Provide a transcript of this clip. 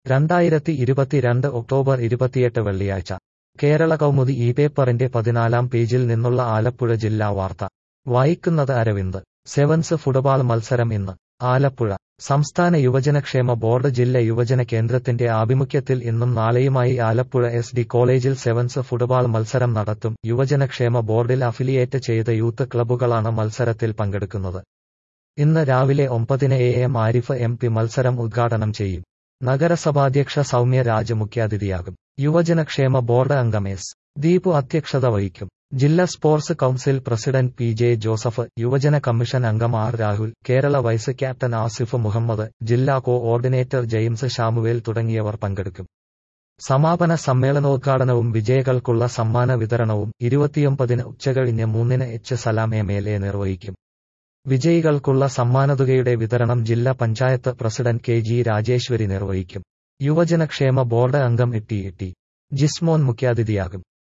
രണ്ടായിരത്തി ഇരുപത്തിരണ്ട് ഒക്ടോബർ ഇരുപത്തിയെട്ട് വെള്ളിയാഴ്ച കേരള കൗമുദി ഈ പേപ്പറിന്റെ പതിനാലാം പേജിൽ നിന്നുള്ള ആലപ്പുഴ ജില്ലാ വാർത്ത വായിക്കുന്നത് അരവിന്ദ് സെവൻസ് ഫുട്ബോൾ മത്സരം ഇന്ന് ആലപ്പുഴ സംസ്ഥാന യുവജനക്ഷേമ ബോർഡ് ജില്ല യുവജന കേന്ദ്രത്തിന്റെ ആഭിമുഖ്യത്തിൽ ഇന്നും നാളെയുമായി ആലപ്പുഴ എസ് ഡി കോളേജിൽ സെവൻസ് ഫുട്ബോൾ മത്സരം നടത്തും യുവജനക്ഷേമ ബോർഡിൽ അഫിലിയേറ്റ് ചെയ്ത യൂത്ത് ക്ലബ്ബുകളാണ് മത്സരത്തിൽ പങ്കെടുക്കുന്നത് ഇന്ന് രാവിലെ ഒമ്പതിന് A M Arif M P മത്സരം ഉദ്ഘാടനം ചെയ്യും നഗരസഭാധ്യക്ഷ സൗമ്യ രാജ് മുഖ്യാതിഥിയാകും യുവജനക്ഷേമ ബോർഡ് അംഗം എസ് ദീപു അധ്യക്ഷത വഹിക്കും ജില്ലാ sports council president P J Joseph യുവജന കമ്മീഷൻ അംഗം R Rahul Kerala vice captain Asif Muhammad ജില്ലാ കോ ഓർഡിനേറ്റർ ജെയിംസ് ഷാമുവേൽ തുടങ്ങിയവർ പങ്കെടുക്കും സമാപന സമ്മേളനോദ്ഘാടനവും വിജയികൾക്കുള്ള സമ്മാന വിതരണവും ഇരുപത്തിയൊമ്പതിന് ഉച്ചകഴിഞ്ഞ് മൂന്നിന് H Salam M L A നിർവഹിക്കും വിജയികൾക്കുള്ള സമ്മാനതുകയുടെ വിതരണം ജില്ലാ panchayat president K G Rajeshwari നിർവഹിക്കും യുവജനക്ഷേമ ബോർഡ് അംഗം ടി ടി ജിസ്മോൻ മുഖ്യാതിഥിയാകും